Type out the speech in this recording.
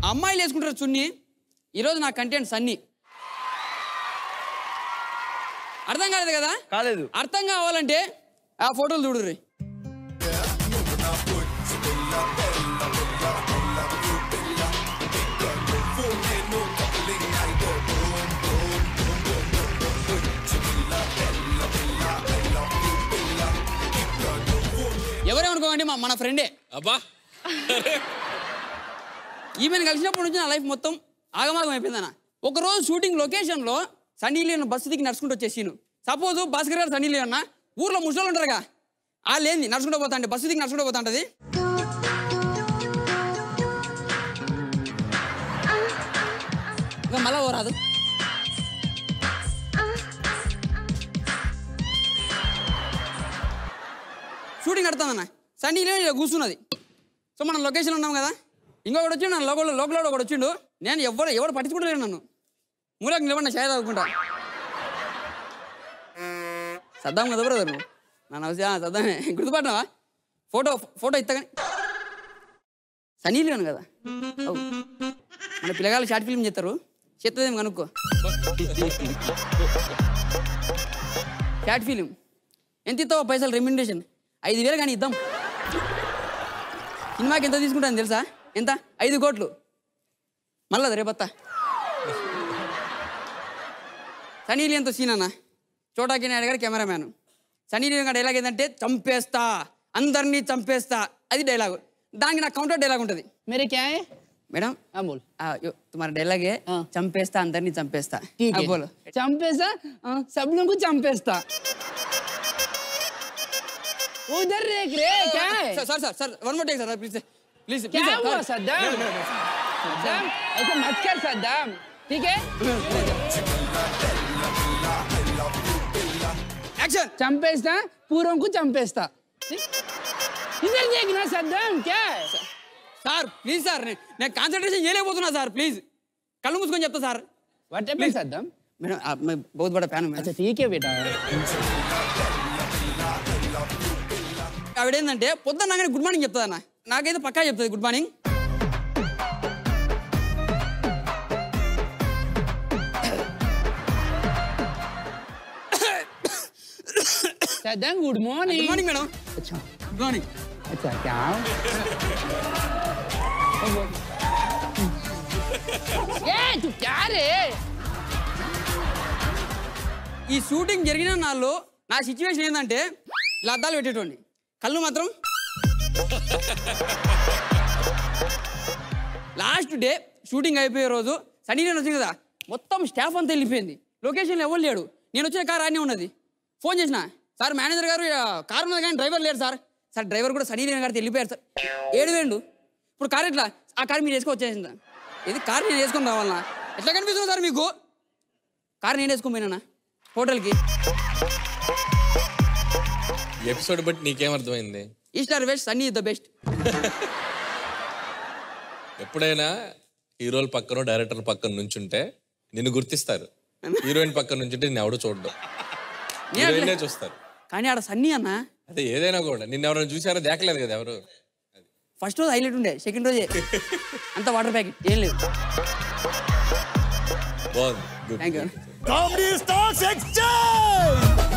అమ్మాయిలు వేసుకుంటారు చున్ని ఈరోజు నా కంటెంట్ సన్నీ అర్థం కాలేదు కదా కాలేదు అర్థం కావాలంటే ఆ ఫోటోలు చూడుర్రి ఎవరేమనుకోండి మా మన ఫ్రెండే అబ్బా ఈమెను కలిసినప్పటి నుంచి నా లైఫ్ మొత్తం ఆగమాగం అయిపోయిందన్న ఒక రోజు షూటింగ్ లొకేషన్లో సన్నీ లియోన్ బస్సు దిగి నడుచుకుంటూ వచ్చేసిను సపోజ్ భాస్కర్ గారు సన్నీ లియోన్ ఊర్లో ముసలు ఉంటారుగా వాళ్ళు ఏంది నడుచుకుంటూ పోతా అంటే బస్సు దిగి నడుచుకుంటూ పోతా ఉంటది ఇంకా మళ్ళా ఓ రాదు షూటింగ్ నడుతుందన్న సన్నీ లియోన్ ఇలా కూర్చున్నది సో మనం లొకేషన్ ఉన్నాం కదా ఇంకొకటి వచ్చిండు నన్ను లోకల్ లోకల్ ఒకటి వచ్చిండు నేను ఎవరు ఎవరు పట్టించుకుంటలేను నన్ను మూలకు నిలబడిన షాయ్ తాగుకుంటా సద్దాం కదా బ్రదర్ నువ్వు నన్ను అవసరం సద్దామే గుర్తుపట్టినావా ఫోటో ఫోటో ఇస్తా కానీ సనీ లియోన్ కదా అవు మన పిల్లగాళ్ళు షార్ట్ ఫిల్మ్ చేస్తారు చేస్తుందేమో కనుక్కో షార్ట్ ఫిలిం ఎంత ఇస్తావో పైసలు రెమ్యునరేషన్ ఐదు వేలు కానీ ఇద్దాం సినిమాకి ఎంత తీసుకుంటాను తెలుసా ఎంత ఐదు కోట్లు మళ్ళా రేపత్తా సనీ లియన్తో సీన్ అన్న చోటాకి నాయుడు గారు కెమెరామ్యాన్ సనీ లియన్ గారి డైలాగ్ ఏంటంటే చంపేస్తా అందరినీ చంపేస్తా అది డైలాగ్ దానికి నాకు కౌంటర్ డైలాగ్ ఉంటుంది मेरे क्या है మేడం हाँ बोल ఆ, యో, తుమారా డైలాగే ఆ. చంపేస్తా అందరినీ చంపేస్తా ठीक ఆ, है బోలో चंपेसा हाँ, सब लोगों को चंपेस्ता उधर देख रे क्या है sir sir sir sir one more take sir please please क्या हुआ सद्दाम सद्दाम ऐसा मत कर सद्दाम ठीक है యాక్షన్ चंपेस्ता पूरों को चंपेस्ता ठीक? इधर देखना सद्दाम क्या है సార్ ప్లీజ్ సార్ నేను నేను కాన్సన్ట్రేషన్ చేయలేకపోతున్నా సార్ ప్లీజ్ కళ్ళు మూసుకొని చెప్తా sir what happened Saddam madam ఆ, मैं बहुत बड़ा ఫ్యాన్ अच्छा ठीक है बेटा ఆవిడ ఏంటంటే పొద్దున్న నాగానే గుడ్ మార్నింగ్ చెప్తుంది అన్న నాకైతే పక్కా చెప్తుంది good morning Saddam good good morning morning madam अच्छा గుడ్ మార్నింగ్ अच्छा क्या ये तू क्या रे ఈ షూటింగ్ జరిగిన నాళ్ళు నా సిచ్యువేషన్ ఏంటంటే ఇలా అద్దాలు పెట్టేటోండి కళ్ళు మాత్రం లాస్ట్ డే షూటింగ్ అయిపోయే రోజు సనీ నేను వచ్చింది కదా మొత్తం స్టాఫ్ అంతా వెళ్ళిపోయింది లొకేషన్లో ఎవరు లేడు నేను వచ్చిన కార్ ఆనే ఉన్నది ఫోన్ చేసిన సార్ మేనేజర్ గారు ఆ, కార్ ఉన్నది కానీ డ్రైవర్ లేరు సార్ సార్ డ్రైవర్ కూడా సనీ నేను గారితో వెళ్ళిపోయారు సార్ ఏడు వేండు ఇప్పుడు కార్ ఎట్లా ఆ కార్ మీరు వేసుకొని వచ్చేసిందా ఇది కార్ నేను వేసుకొని రావాలన్నా ఎట్లా కనిపిస్తుంది సార్ మీకు కార్ నేను వేసుకొని పోయినా హోటల్కి ఈ ఎపిసోడ్ బట్టి నీకేం అర్థమైంది east or west Sunny the best ఎప్పుడైనా హీరోల పక్కన డైరెక్టర్ పక్కన నుంచుంటే నిన్ను గుర్తిస్తారు హీరోయిన్ పక్కన నుంచుంటే నిన్ను ఎవడో చూడడం హీరోయిన్నే చూస్తారు కానీ ఆడ సన్నీ అన్న అదే ఏదైనా కూడా నిన్ను ఎవరైనా చూసారో దేకలేదు కదా ఎవరు ఫస్ట్ రోజు హైలైట్ ఉండే సెకండ్ రోజే అంత వాటర్ ప్యాకెట్ ఏం లేదు బాగుంది good thank you Comedy Stars Exchange!